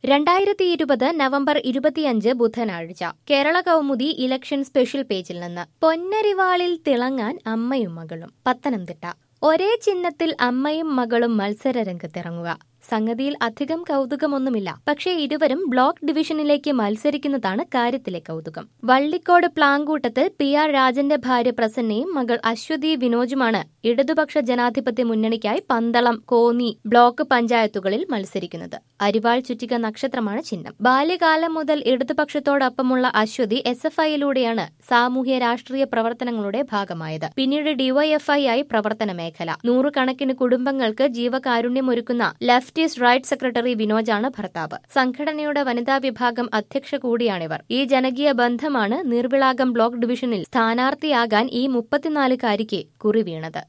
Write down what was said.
രണ്ടായിരത്തി ഇരുപത് നവംബർ ഇരുപത്തിയഞ്ച് ബുധനാഴ്ച കേരള കൗമുദി ഇലക്ഷൻ സ്പെഷ്യൽ പേജിൽ നിന്ന് പൊന്നരിവാളിൽ തിളങ്ങാൻ അമ്മയും മകളും പത്തനംതിട്ട ഒരേ ചിഹ്നത്തിൽ അമ്മയും മകളും മത്സര രംഗത്തിറങ്ങുക സംഗതിയിൽ അധികം കൗതുകമൊന്നുമില്ല പക്ഷേ ഇരുവരും ബ്ലോക്ക് ഡിവിഷനിലേക്ക് മത്സരിക്കുന്നതാണ് കാര്യത്തിലെ കൗതുകം വള്ളിക്കോട് പ്ലാങ്കൂട്ടത്തിൽ പി ആർ രാജന്റെ ഭാര്യ പ്രസന്നയും മകൾ അശ്വതി വിനോജുമാണ് ഇടതുപക്ഷ ജനാധിപത്യ മുന്നണിക്കായി പന്തളം കോന്നി ബ്ലോക്ക് പഞ്ചായത്തുകളിൽ മത്സരിക്കുന്നത് അരിവാൾ ചുറ്റിക നക്ഷത്രമാണ് ചിഹ്നം ബാല്യകാലം മുതൽ ഇടതുപക്ഷത്തോടൊപ്പമുള്ള അശ്വതി എസ് എഫ് ഐയിലൂടെയാണ് സാമൂഹ്യ രാഷ്ട്രീയ പ്രവർത്തനങ്ങളുടെ ഭാഗമായത് പിന്നീട് ഡിവൈഎഫ്ഐ ആയി പ്രവർത്തന മേഖല നൂറുകണക്കിന് കുടുംബങ്ങൾക്ക് ജീവകാരുണ്യമൊരുക്കുന്ന ലെഫ്റ്റിസ്റ്റ് റൈറ്റ് സെക്രട്ടറി വിനോജാണ് ഭർത്താവ് സംഘടനയുടെ വനിതാ വിഭാഗം അധ്യക്ഷ കൂടിയാണിവർ ഈ ജനകീയ ബന്ധമാണ് നീർവിളാകം ബ്ലോക്ക് ഡിവിഷനിൽ സ്ഥാനാർത്ഥിയാകാൻ ഈ മുപ്പത്തിനാലുകാരിക്ക് കുറിവീണത്